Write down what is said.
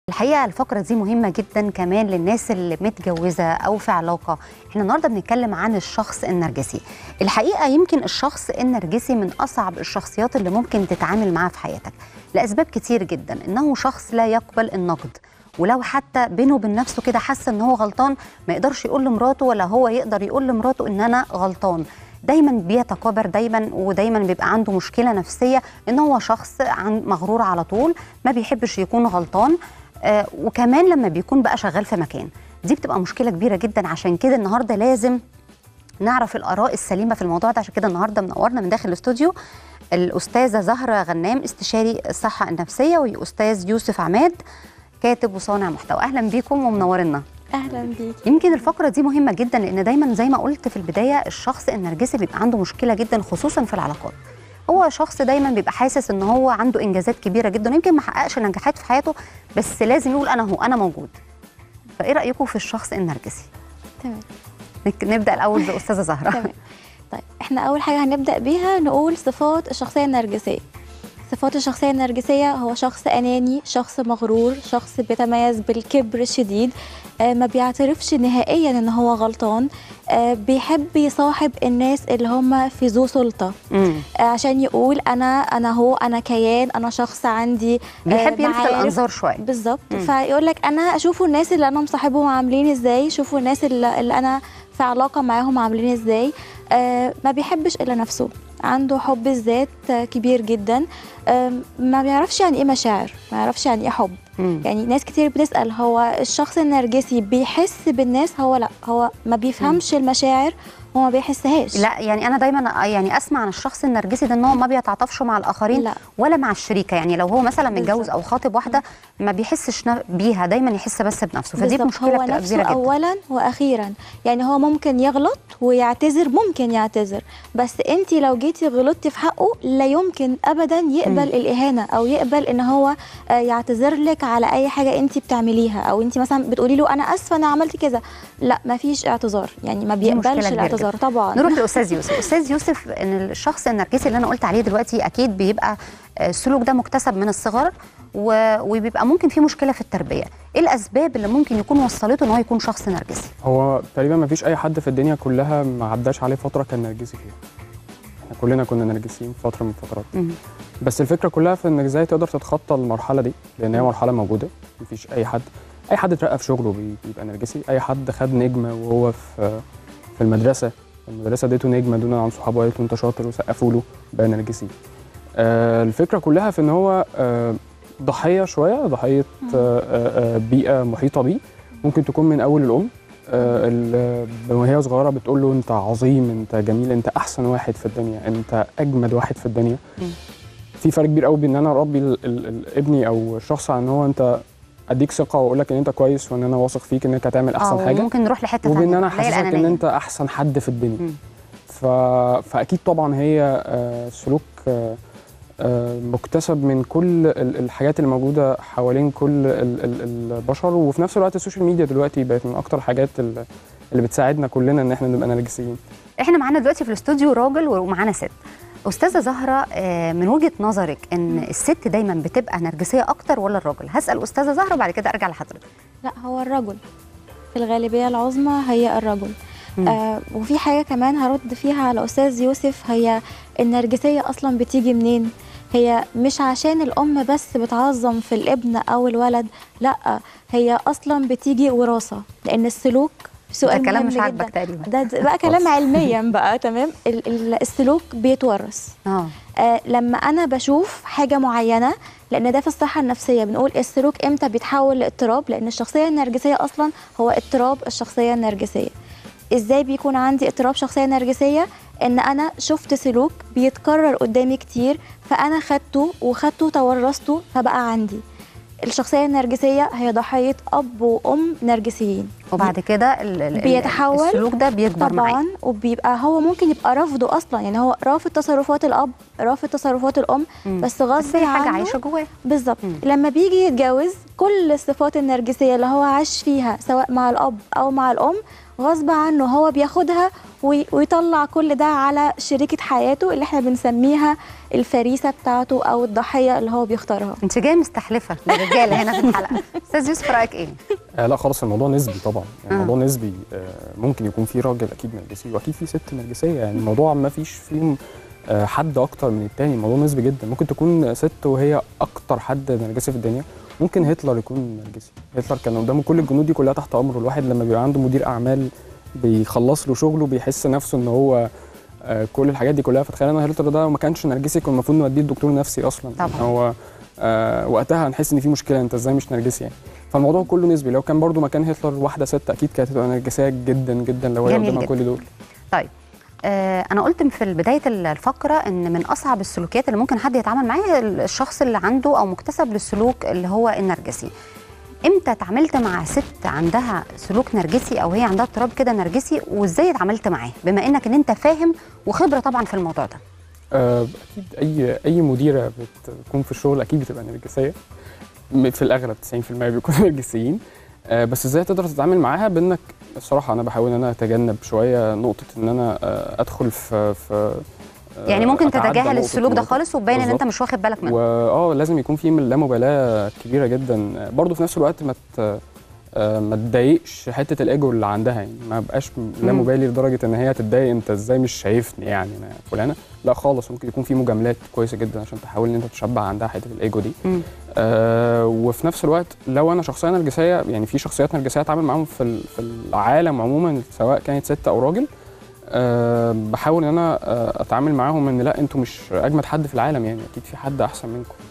الحقيقه الفقره دي مهمه جدا كمان للناس اللي متجوزه او في علاقه احنا النهارده بنتكلم عن الشخص النرجسي الحقيقه يمكن الشخص النرجسي من اصعب الشخصيات اللي ممكن تتعامل معاها في حياتك لاسباب كتير جدا انه شخص لا يقبل النقد ولو حتى بينه وبين نفسه كده حاسس ان هو غلطان ما يقدرش يقول لمراته ولا هو يقدر يقول لمراته ان انا غلطان دايما بيتكابر دايما ودايما بيبقى عنده مشكله نفسيه ان هو شخص عن مغرور على طول ما بيحبش يكون غلطان آه وكمان لما بيكون بقى شغال في مكان دي بتبقى مشكله كبيره جدا عشان كده النهارده لازم نعرف الاراء السليمه في الموضوع ده عشان كده النهارده منورنا من داخل الاستوديو الاستاذه زهره غنام استشاري الصحه النفسيه واستاذ يوسف عماد كاتب وصانع محتوى اهلا بيكم ومنورنا اهلا بيكي يمكن الفقره دي مهمه جدا لان دايما زي ما قلت في البدايه الشخص النرجسي بيبقى عنده مشكله جدا خصوصا في العلاقات هو شخص دايما بيبقى حاسس ان هو عنده انجازات كبيره جدا يمكن ما حققش نجاحات في حياته بس لازم يقول انا هو انا موجود فايه رايكم في الشخص النرجسي تمام نك- نبدا الاول باستاذه زهره تمام طيب احنا اول حاجه هنبدا بيها نقول صفات الشخصيه النرجسيه صفات الشخصيه النرجسيه هو شخص اناني شخص مغرور شخص بيتميز بالكبر الشديد آه، ما بيعترفش نهائيا ان هو غلطان آه، بيحب يصاحب الناس اللي هم في ذو سلطه مم. آه، عشان يقول انا انا هو انا كيان انا شخص عندي آه، بيحب يلفت معارف. الانظار شويه بالظبط مم. فيقول لك انا اشوفوا الناس اللي انا مصاحبهم عاملين ازاي شوفوا الناس اللي, اللي انا في علاقه معاهم عاملين ازاي آه ما بيحبش الا نفسه عنده حب الذات آه، كبير جدا آه ما بيعرفش يعني ايه مشاعر ما يعرفش يعني ايه حب مم. يعني ناس كتير بتسال هو الشخص النرجسي بيحس بالناس هو لا هو ما بيفهمش المشاعر هو ما بيحسهاش لا يعني انا دايما يعني اسمع عن الشخص النرجسي ده ان هو ما بيتعاطفش مع الاخرين لا. ولا مع الشريكه يعني لو هو مثلا متجوز بالظبط. او خاطب واحده ما بيحسش ن- بيها دايما يحس بس بنفسه فدي بالظبط، مشكله هو بتبقى نفسه كبيره جدا اولا واخيرا يعني هو ممكن يغلط ويعتذر ممكن يعتذر بس انت لو جيتي غلطتي في حقه لا يمكن ابدا يقبل مم. الاهانه او يقبل ان هو آه، يعتذر لك على اي حاجه انت بتعمليها او انت مثلا بتقولي له انا اسفه انا عملت كذا لا ما فيش اعتذار يعني ما دي مشكلة بيقبلش كبيرة الاعتذار طبعا نروح لاستاذ يوسف استاذ يوسف ان الشخص النرجسي اللي انا قلت عليه دلوقتي اكيد بيبقى آه، السلوك ده مكتسب من الصغر و- وبيبقى ممكن في مشكله في التربيه ايه الاسباب اللي ممكن يكون وصلته ان هو يكون شخص نرجسي هو تقريبا ما فيش اي حد في الدنيا كلها ما عداش عليه فتره كان نرجسي فيها احنا كلنا كنا نرجسيين في فتره من الفترات مم. بس الفكره كلها في انك ازاي تقدر تتخطى المرحله دي لان هي مرحله موجوده مفيش اي حد اي حد اترقى في شغله بي- بيبقى نرجسي اي حد خد نجمه وهو في في المدرسه المدرسه اديته نجمه دون عن صحابه قالت له انت شاطر وسقفوا له بقى نرجسي آه الفكره كلها في ان هو آه ضحيه شويه ضحيه آه آه آه، بيئه محيطه بيه ممكن تكون من اول الام آه، ال- وهي صغيره بتقول له انت عظيم انت جميل انت احسن واحد في الدنيا انت اجمد واحد في الدنيا مم. في فرق كبير قوي بين ان انا اربي ال- ال- ال- ابني او الشخص عن ان هو انت اديك ثقه واقول لك ان انت كويس وان انا واثق فيك انك هتعمل احسن آه، حاجه ممكن نروح لحته وبين ان ثانيه انا اللي هي احسسك ان الأنانية. انت احسن حد في الدنيا مم. ف... فاكيد طبعا هي آه، سلوك آه، آه، مكتسب من كل ال- الحاجات اللي موجوده حوالين كل ال- ال- البشر وفي نفس الوقت السوشيال ميديا دلوقتي بقت من اكتر الحاجات ال- اللي بتساعدنا كلنا ان احنا نبقى نرجسيين احنا معانا دلوقتي في الاستوديو راجل ومعانا ست استاذه زهره آه، من وجهه نظرك ان الست دايما بتبقى نرجسيه اكتر ولا الراجل هسال استاذه زهره وبعد كده ارجع لحضرتك لا هو الرجل في الغالبية العظمى هي الرجل مم. آه وفي حاجة كمان هرد فيها على أستاذ يوسف هي النرجسية أصلا بتيجي منين هي مش عشان الأم بس بتعظم في الابن أو الولد لا هي أصلا بتيجي وراثة لأن السلوك ده سؤال كلام مهم مش عاجبك جدا تقريبا ده ده بقى كلام علميا بقى تمام ال- ال- السلوك بيتورث اه آه، لما انا بشوف حاجه معينه لان ده في الصحه النفسيه بنقول السلوك امتى بيتحول لاضطراب لان الشخصيه النرجسيه اصلا هو اضطراب الشخصيه النرجسيه ازاي بيكون عندي اضطراب شخصيه نرجسيه ان انا شفت سلوك بيتكرر قدامي كتير فانا خدته وخدته تورثته فبقى عندي الشخصيه النرجسيه هي ضحيه اب وام نرجسيين وبعد كده ال- ال- ال- بيتحول السلوك ده بيكبر معاه طبعا وبيبقى هو ممكن يبقى رافضه اصلا يعني هو رافض تصرفات الاب رافض تصرفات الام مم. بس بس غصب هي حاجه عنه عايشه جواه بالظبط مم. لما بيجي يتجوز كل الصفات النرجسيه اللي هو عاش فيها سواء مع الاب او مع الام غصب عنه هو بياخدها وي- ويطلع كل ده على شريكة حياته اللي احنا بنسميها الفريسة بتاعته أو الضحية اللي هو بيختارها انت جايه مستحلفه للرجاله هنا في الحلقه استاذ يوسف رايك ايه آه لا خالص الموضوع نسبي طبعا يعني آه. الموضوع نسبي آه ممكن يكون في راجل اكيد نرجسي واكيد في ست نرجسيه يعني الموضوع ما فيش فيهم آه حد اكتر من التاني الموضوع نسبي جدا ممكن تكون ست وهي اكتر حد نرجسي في الدنيا ممكن هتلر يكون نرجسي هتلر كان قدامه كل الجنود دي كلها تحت امره الواحد لما بيبقى عنده مدير اعمال بيخلص له شغله بيحس نفسه ان هو آه كل الحاجات دي كلها فتخيل انا هتلر ده ما كانش نرجسي كان المفروض نوديه الدكتور نفسي اصلا طبعاً. هو آه وقتها هنحس ان في مشكله انت ازاي مش نرجسي يعني فالموضوع كله نسبي لو كان برضو مكان هتلر واحده ست اكيد كانت هتبقى نرجسيه جدا جدا لو هي جميل قدامها جدا. كل دول طيب آه انا قلت في بدايه الفقره ان من اصعب السلوكيات اللي ممكن حد يتعامل معاها الشخص اللي عنده او مكتسب للسلوك اللي هو النرجسي امتى اتعاملت مع ست عندها سلوك نرجسي او هي عندها اضطراب كده نرجسي وازاي اتعاملت معاه بما انك ان انت فاهم وخبره طبعا في الموضوع ده آه اكيد اي اي مديره بتكون في الشغل اكيد بتبقى نرجسيه م- في الاغلب 90% بيكونوا نرجسيين آه بس ازاي تقدر تتعامل معاها بانك الصراحه انا بحاول ان انا اتجنب شويه نقطه ان انا آه ادخل في في آه، يعني ممكن أتعدى تتجاهل نقطة السلوك ده النقطة. خالص وتبين ان انت بالظبط. مش واخد بالك منه واه لازم يكون في من لا مبالاه كبيره جدا برضه في نفس الوقت ما ت- آه، ما تضايقش حته الايجو اللي عندها يعني ما بقاش لا مم. مبالي لدرجه ان هي تتضايق انت ازاي مش شايفني يعني انا فلانه لا خالص ممكن يكون في مجاملات كويسه جدا عشان تحاول ان انت تشبع عندها حته الايجو دي مم. آه وفي نفس الوقت لو انا شخصيه نرجسيه يعني في شخصيات نرجسيه اتعامل معاهم في ال- في العالم عموما سواء كانت ست او راجل أه بحاول ان انا آه، اتعامل معاهم ان لا انتوا مش اجمد حد في العالم يعني اكيد في حد احسن منكم